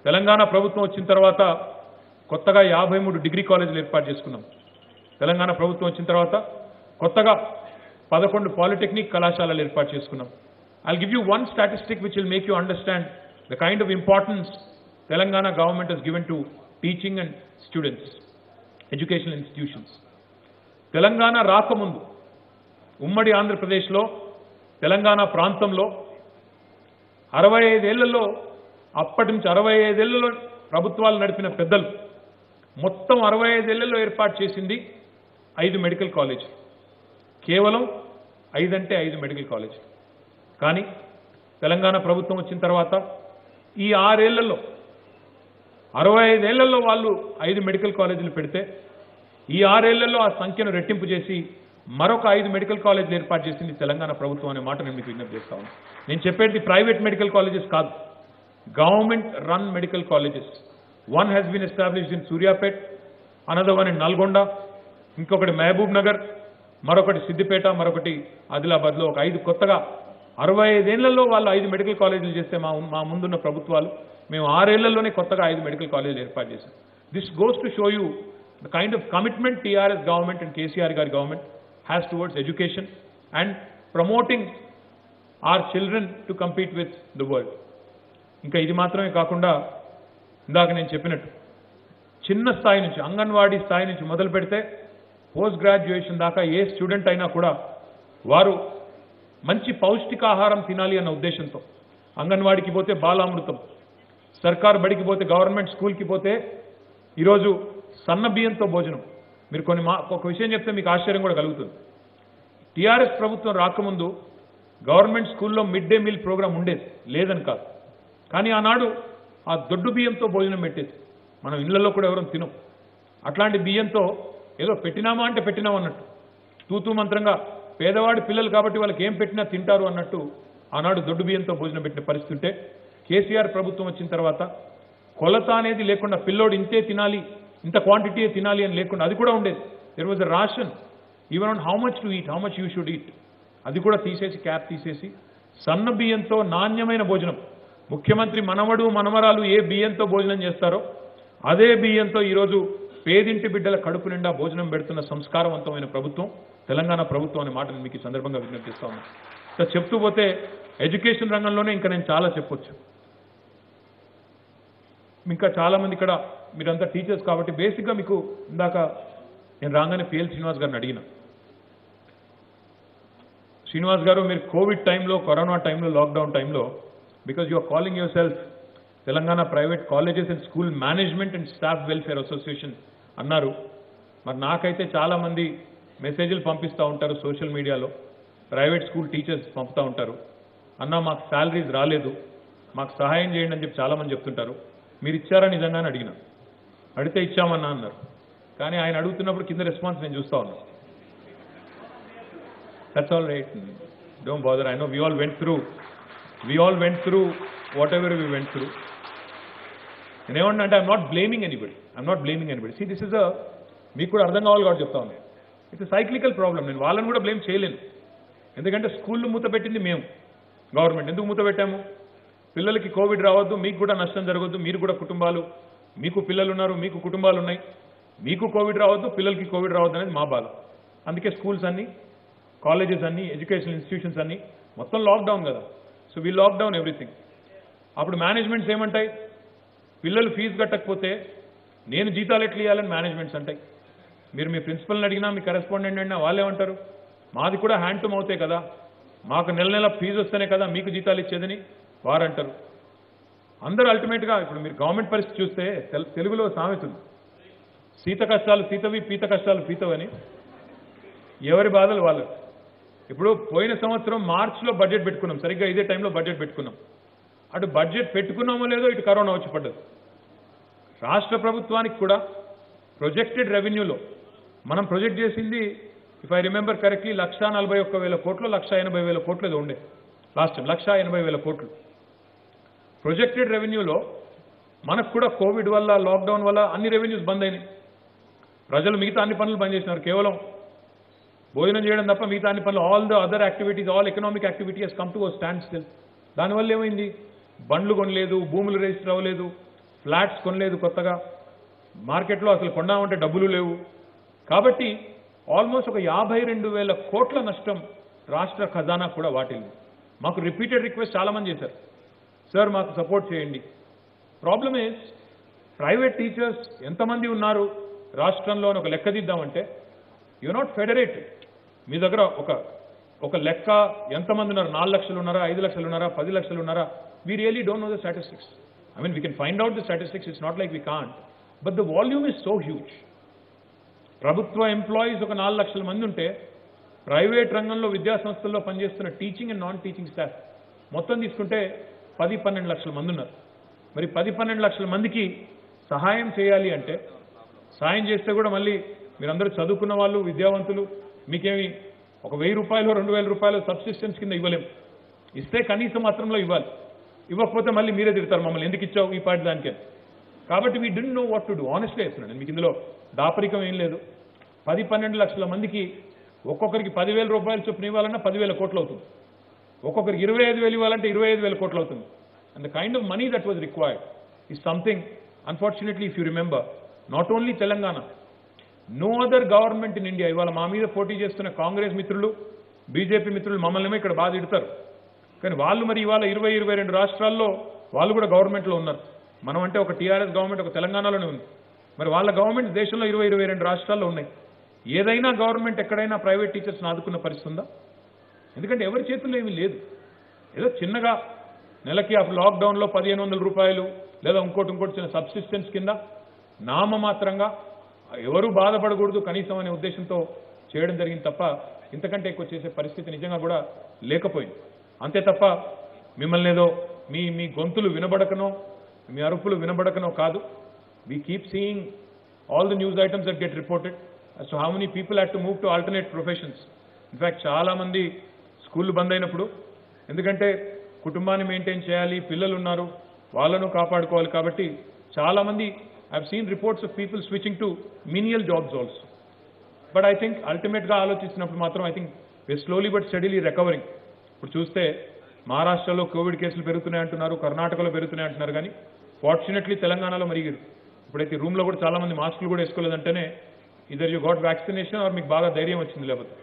తెలంగాణ ప్రభుత్వం వచ్చిన తర్వాత కొత్తగా యాభై మూడు డిగ్రీ కాలేజీలు ఏర్పాటు చేసుకున్నాం తెలంగాణ ప్రభుత్వం వచ్చిన తర్వాత కొత్తగా పదకొండు పాలిటెక్నిక్ కళాశాలలు ఏర్పాటు చేసుకున్నాం I give you one statistic which will make you understand the kind of importance Telangana government has given to teaching and students educational institutions Telangana రాకముందు ఉమ్మడి ఆంధ్రప్రదేశ్లో తెలంగాణ ప్రాంతంలో అరవై ఐదేళ్లలో అప్పటి నుంచి అరవై ఐదేళ్లలో ప్రభుత్వాలు నడిపిన పెద్దలు మొత్తం అరవై ఐదేళ్లలో ఏర్పాటు చేసింది ఐదు మెడికల్ కాలేజ్ కేవలం ఐదంటే ఐదు మెడికల్ కాలేజ్ కానీ తెలంగాణ ప్రభుత్వం వచ్చిన తర్వాత ఈ ఆరేళ్లలో అరవై ఐదేళ్లలో వాళ్ళు ఐదు మెడికల్ కాలేజీలు పెడితే ఈ ఆరేళ్లలో ఆ సంఖ్యను రెట్టింపు చేసి మరొక ఐదు మెడికల్ కాలేజీలు ఏర్పాటు చేసింది తెలంగాణ ప్రభుత్వం అనే మాట నేను మీకు విజ్ఞప్తి చేస్తా ఉన్నాను నేను చెప్పేది ప్రైవేట్ మెడికల్ కాలేజెస్ కాదు government run medical colleges one has been established in Suryapet another one in Nalgonda ఇంకొకటి మహబూబ్ నగర్ మరొకటి సిద్దిపేట మరొకటి ఆదిలాబాద్లో ఒక ఐదు కొత్తగా అరవై ఐదేళ్లలో వాళ్ళు ఐదు మెడికల్ కాలేజీలు చేస్తే మా మా ముందున్న ప్రభుత్వాలు మేము ఆరేళ్లలోనే కొత్తగా ఐదు మెడికల్ కాలేజీలు ఏర్పాటు చేశాం this goes to show you the kind of commitment TRS government and KCR garu government has towards education and promoting our children to compete with the world ఇంకా ఇది మాత్రమే కాకుండా ఇందాక నేను చెప్పినట్టు చిన్న స్థాయి నుంచి అంగన్వాడీ స్థాయి నుంచి మొదలు పెడితే పోస్ట్ గ్రాడ్యుయేషన్ దాకా ఏ స్టూడెంట్ అయినా కూడా వారు మంచి పౌష్టికాహారం తినాలి అన్న ఉద్దేశంతో అంగన్వాడికి పోతే బాలామృతం సర్కార్ బడికి పోతే గవర్నమెంట్ స్కూల్కి పోతే ఈరోజు సన్న బియ్యంతో భోజనం మీరు కొన్ని మా ఒక విషయం చెప్తే మీకు ఆశ్చర్యం కూడా కలుగుతుంది టీఆర్ఎస్ ప్రభుత్వం రాకముందు గవర్నమెంట్ స్కూల్లో మిడ్ డే మీల్ ప్రోగ్రాం ఉండేది లేదని కాదు కానీ ఆనాడు ఆ దొడ్డు బియ్యంతో భోజనం పెట్టేది మనం ఇళ్లలో కూడా ఎవరం తినం అట్లాంటి బియ్యంతో ఏదో పెట్టినామా అంటే పెట్టినాం అన్నట్టు తూతూ మంత్రంగా పేదవాడి పిల్లలు కాబట్టి వాళ్ళకి ఏం పెట్టినా తింటారు అన్నట్టు ఆనాడు దొడ్డు బియ్యంతో భోజనం పెట్టిన పరిస్థితి ఉంటే కేసీఆర్ ప్రభుత్వం వచ్చిన తర్వాత కొలత అనేది లేకుండా పిల్లోడు ఇంతే తినాలి ఇంత క్వాంటిటీ తినాలి అని లేకుండా అది కూడా ఉండేది there was a ration even on how much to eat how much you should eat అది కూడా తీసేసి క్యాప్ తీసేసి సన్న బియ్యంతో నాణ్యమైన భోజనం ముఖ్యమంత్రి మనవడు మనమరాలు ఏ బియ్యంతో భోజనం చేస్తారో అదే బియ్యంతో ఈరోజు పేదింటి బిడ్డల కడుపు నిండా భోజనం పెడుతున్న సంస్కారవంతమైన ప్రభుత్వం తెలంగాణ ప్రభుత్వం అనే మాట నేను మీకు ఈ సందర్భంగా విజ్ఞప్తి చేస్తా ఉన్నాను సో చెప్తూ పోతే ఎడ్యుకేషన్ రంగంలోనే ఇంకా నేను చాలా చెప్పొచ్చు ఇంకా చాలా మంది ఇక్కడ మీరంతా టీచర్స్ కాబట్టి బేసిక్గా మీకు ఇందాక నేను రాగానే పిఎల్ శ్రీనివాస్ గారిని అడిగిన శ్రీనివాస్ గారు మీరు కోవిడ్ టైంలో కరోనా టైంలో లాక్డౌన్ టైంలో because you are calling yourself Telangana private colleges and school management and staff welfare association అన్నారు మరి నాకైతే చాలా మంది మెసేజ్లు పంపిస్తూ ఉంటారు సోషల్ మీడియాలో ప్రైవేట్ స్కూల్ టీచర్స్ పంపుతూ ఉంటారు అన్న మాకు శాలరీస్ రాలేదు మాకు సహాయం చేయండి అని చెప్పి చాలామంది చెప్తుంటారు మీరు ఇచ్చారా నిజంగానే అడిగిన అడిగితే ఇచ్చామన్నా అన్నారు కానీ ఆయన అడుగుతున్నప్పుడు కింద రెస్పాన్స్ నేను చూస్తా ఉన్నాను that's all right don't bother I know we all went through we all went through whatever we went through నేనేమన్నా అంటే I'm not blaming anybody I'm not blaming anybody see this is a మీకు కూడా అర్థం కావాలి కాబట్టి చెప్తా ఉన్నాను it's cyclical problem నేను వాళ్ళని కూడా బ్లేమ్ చేయలేను ఎందుకంటే స్కూళ్ళు మూత పెట్టింది మేము గవర్నమెంట్ ఎందుకు మూత పెట్టాము పిల్లలకి కోవిడ్ రావద్దు మీకు కూడా నష్టం జరగద్దు మీరు కూడా కుటుంబాలు మీకు పిల్లలు ఉన్నారు మీకు కుటుంబాలు ఉన్నాయి మీకు కోవిడ్ రావద్దు పిల్లలకి కోవిడ్ రావద్దు అనేది మా బాధ అందుకే స్కూల్స్ అన్ని కాలేజెస్ అన్ని ఎడ్యుకేషనల్ ఇన్స్టిట్యూషన్స్ అన్ని మొత్తం లాక్డౌన్ కదా సో వీ లాక్డౌన్ ఎవ్రీథింగ్ అప్పుడు మేనేజ్మెంట్స్ ఏమంటాయి పిల్లలు ఫీజు కట్టకపోతే నేను జీతాలు ఎట్లా ఇవ్వాలని మేనేజ్మెంట్స్ అంటాయి మీరు మీ ప్రిన్సిపల్ని అడిగినా మీ కరెస్పాండెంట్ అడిగినా వాళ్ళు ఏమంటారు మాది కూడా హ్యాండ్ టు మౌతే కదా మాకు నెల నెల ఫీజు వస్తేనే కదా మీకు జీతాలు ఇచ్చేదని వారు అంటారు అందరూ అల్టిమేట్గా ఇప్పుడు మీరు గవర్నమెంట్ పరిస్థితి చూస్తే తెల్- తెలుగులో సామెత ఉంది సీత కష్టాలు సీతవి పీత కష్టాలు పీతవని ఎవరి బాధలు వాళ్ళు ఇప్పుడు పోయిన సంవత్సరం మార్చిలో బడ్జెట్ పెట్టుకున్నాం సరిగ్గా ఇదే టైంలో బడ్జెట్ పెట్టుకున్నాం అటు బడ్జెట్ పెట్టుకున్నామో లేదో ఇటు కరోనా వచ్చి పడ్డది రాష్ట్ర ప్రభుత్వానికి కూడా ప్రొజెక్టెడ్ రెవెన్యూలో మనం ప్రొజెక్ట్ చేసింది if I remember correctly lakh నలభై ఒక్క వేల కోట్లు లక్ష ఎనభై వేల కోట్లు ఏదో ఉండే లాస్ట్ టైం లక్ష ఎనభై వేల కోట్లు ప్రొజెక్టెడ్ రెవెన్యూలో మనకు కూడా కోవిడ్ వల్ల లాక్డౌన్ వల్ల అన్ని రెవెన్యూస్ బంద్ అయినాయి ప్రజలు మిగతా అన్ని పనులు బంద్ చేసినారు కేవలం భోజనం చేయడం తప్ప మిగతా అన్ని పనులు all the other activities all economic activity has come to standstill దానివల్ల ఏమైంది బండ్లు కొనలేదు భూములు రిజిస్టర్ అవ్వలేదు ఫ్లాట్స్ కొనలేదు కొత్తగా మార్కెట్లో అసలు కొందామంటే డబ్బులు లేవు కాబట్టి ఆల్మోస్ట్ ఒక యాభై రెండు వేల కోట్ల నష్టం రాష్ట్ర ఖజానా కూడా వాటిల్లి మాకు రిపీటెడ్ రిక్వెస్ట్ చాలా మంది చేశారు సార్ మాకు సపోర్ట్ చేయండి ప్రాబ్లమ్ ఇస్ ప్రైవేట్ టీచర్స్ ఎంతమంది ఉన్నారు రాష్ట్రంలో అని ఒక లెక్క దిద్దామంటే యు నాట్ ఫెడరేటెడ్ మీ దగ్గర ఒక ఒక లెక్క ఎంతమంది ఉన్నారు నాలుగు లక్షలు ఉన్నారా ఐదు లక్షలు ఉన్నారా పది లక్షలు ఉన్నారా we really don't know the statistics I mean we can find out the statistics it's not like we can't but the volume is so huge ప్రభుత్వ ఎంప్లాయీస్ ఒక నాలుగు లక్షల మంది ఉంటే ప్రైవేట్ రంగంలో విద్యా సంస్థల్లో పనిచేస్తున్న teaching and non teaching staff మొత్తం తీసుకుంటే పది పన్నెండు లక్షల మంది ఉన్నారు మరి పది పన్నెండు లక్షల మందికి సహాయం చేయాలి అంటే సాయం చేస్తే కూడా మళ్ళీ మీరందరూ చదువుకున్న వాళ్ళు విద్యావంతులు మీకేమి ఒక వెయ్యి రూపాయలు రెండు వేల రూపాయలు సబ్సిస్టెన్స్ కింద ఇవ్వలేం ఇస్తే కనీసం మాత్రంలో ఇవ్వాలి ఇవ్వకపోతే మళ్ళీ మీరే తిడతారు మమ్మల్ని ఎందుకు ఇచ్చావు ఈ పాటి దానికే కాబట్టి we didn't know what to do ఆనెస్ట్గా చెప్తున్నాను మీకు ఇందులో దాపరికం ఏం లేదు పది పన్నెండు లక్షల మందికి ఒక్కొక్కరికి పదివేల రూపాయలు చొప్పున ఇవ్వాలన్నా పదివేల కోట్లు అవుతుంది ఒక్కొక్కరికి ఇరవై ఐదు వేలు ఇవ్వాలంటే ఇరవై ఐదు వేల కోట్లు అవుతుంది and the kind of money that was required ఈ something unfortunately if you remember not only Telangana no other government in India ఇవాళ మా మీద పోటీ చేస్తున్న కాంగ్రెస్ మిత్రులు బీజేపీ మిత్రులు మమ్మల్ని ఇక్కడ బాధ ఇడతారు కానీ వాళ్ళు మరి ఇవాళ ఇరవై ఇరవై రెండు రాష్ట్రాల్లో వాళ్ళు కూడా గవర్నమెంట్లో ఉన్నారు మనం అంటే ఒక టీఆర్ఎస్ గవర్నమెంట్ ఒక తెలంగాణలోనే ఉంది మరి వాళ్ళ గవర్నమెంట్ దేశంలో ఇరవై ఇరవై రెండు రాష్ట్రాల్లో ఉన్నాయి ఏదైనా గవర్నమెంట్ ఎక్కడైనా ప్రైవేట్ టీచర్స్ని ఆదుకున్న పరిస్థితి ఉందా ఎందుకంటే ఎవరి చేతుల్లో ఏమీ లేదు ఏదో చిన్నగా నెలకి అప్పుడు లాక్డౌన్లో పదిహేను వందల రూపాయలు లేదా ఇంకోటి ఇంకోటి చిన్న సబ్సిస్టెన్స్ కింద నామమాత్రంగా ఎవరు బాధపడకూడదు కనీసం అనే ఉద్దేశంతో చేయడం జరిగింది తప్ప ఇంతకంటే ఎక్కువ చేసే పరిస్థితి నిజంగా కూడా లేకపోయింది అంతే తప్ప మిమ్మల్ని ఏదో మీ మీ గొంతులు వినబడకనో మీ అరుపులు వినబడకనో కాదు we keep seeing all the news items that get reported as to how many people had to move to alternate professions. In fact చాలా మంది స్కూళ్ళు బంద్ అయినప్పుడు ఎందుకంటే కుటుంబాన్ని మెయింటైన్ చేయాలి పిల్లలు ఉన్నారు వాళ్ళను కాపాడుకోవాలి కాబట్టి చాలా మంది I've seen reports of people switching to menial jobs also but I think అల్టిమేట్గా ఆలోచిస్తున్నప్పుడు మాత్రం I think we slowly but steadily recovering ఇప్పుడు చూస్తే మహారాష్ట్రలో కోవిడ్ కేసులు పెరుగుతున్నాయి అంటున్నారు కర్ణాటకలో పెరుగుతున్నాయి అంటున్నారు కానీ ఫార్చునేట్లీ తెలంగాణలో మరి ఇప్పుడైతే రూమ్లో కూడా చాలా మంది మాస్కులు కూడా వేసుకోలేదంటేనే either you got vaccination or మీకు బాగా ధైర్యం వచ్చింది లేకపోతే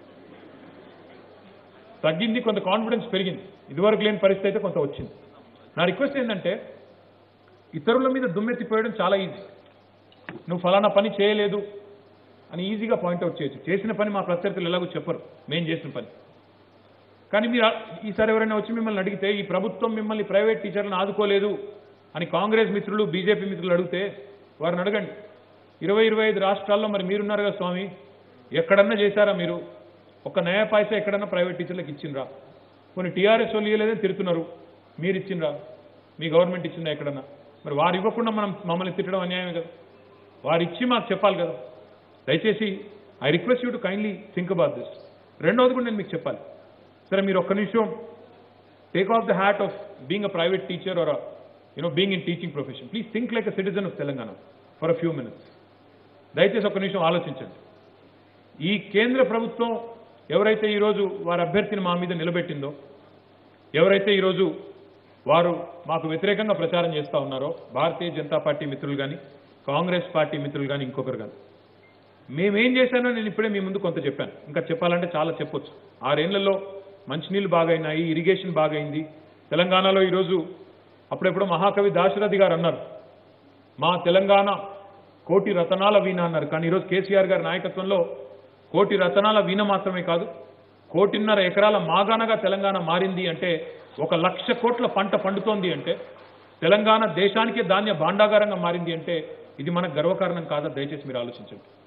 తగ్గింది కొంత కాన్ఫిడెన్స్ పెరిగింది ఇదివరకు లేని పరిస్థితి అయితే కొంత వచ్చింది నా రిక్వెస్ట్ ఏంటంటే ఇతరుల మీద దుమ్మెత్తిపోయడం చాలా ఈజీ నువ్వు ఫలానా పని చేయలేదు అని ఈజీగా పాయింట్అవుట్ చేయొచ్చు చేసిన పని మా ప్రత్యర్థులు ఎలాగో చెప్పరు మేం చేసిన పని కానీ మీరు ఆ- ఈసారి ఎవరైనా వచ్చి మిమ్మల్ని అడిగితే ఈ ప్రభుత్వం మిమ్మల్ని ప్రైవేట్ టీచర్లను ఆదుకోలేదు అని కాంగ్రెస్ మిత్రులు బీజేపీ మిత్రులు అడిగితే వారిని అడగండి ఇరవై ఇరవై ఐదు రాష్ట్రాల్లో మరి మీరున్నారు కదా స్వామి ఎక్కడన్నా చేశారా మీరు ఒక నయా పైసా ఎక్కడన్నా ప్రైవేట్ టీచర్లకు ఇచ్చిండ్రా కొన్ని టీఆర్ఎస్ వాళ్ళు ఇవ్వలేదని తిడుతున్నారు మీరు ఇచ్చిండ్రా మీ గవర్నమెంట్ ఇచ్చిందా ఎక్కడన్నా మరి వారు ఇవ్వకుండా మనం మమ్మల్ని తిట్టడం అన్యాయమే కదా వారు ఇచ్చి మాకు చెప్పాలి కదా దయచేసి I request you to kindly think about this రెండవది కూడా నేను మీకు చెప్పాలి సరే మీరు ఒక్క నిమిషం take off the hat off being a private teacher or you know being in teaching profession please think like a citizen of Telangana for a few minutes దయచేసి ఒక్క నిమిషం ఆలోచించండి ఈ కేంద్ర ప్రభుత్వం ఎవరైతే ఈరోజు వారి అభ్యర్థిని మా మీద నిలబెట్టిందో ఎవరైతే ఈరోజు వారు మాకు వ్యతిరేకంగా ప్రచారం చేస్తూ ఉన్నారో భారతీయ జనతా పార్టీ మిత్రులు కానీ కాంగ్రెస్ పార్టీ మిత్రులు కానీ ఇంకొకరు కానీ మేమేం చేశానో నేను ఇప్పుడే మీ ముందు కొంత చెప్పాను ఇంకా చెప్పాలంటే చాలా చెప్పొచ్చు ఆరేళ్లలో మంచినీళ్ళు బాగైనాయి ఇరిగేషన్ బాగైంది తెలంగాణలో ఈరోజు అప్పుడెప్పుడు మహాకవి దాశరథి గారు అన్నారు మా తెలంగాణ కోటి రతనాల వీణ అన్నారు కానీ ఈరోజు కేసీఆర్ గారి నాయకత్వంలో కోటి రతనాల వీణ మాత్రమే కాదు కోటిన్నర ఎకరాల మాగాణగా తెలంగాణ మారింది అంటే ఒక లక్ష కోట్ల పంట పండుతోంది అంటే తెలంగాణ దేశానికే ధాన్య భాండాగారంగా మారింది అంటే ఇది మనకు గర్వకారణం కాదా దయచేసి మీరు ఆలోచించండి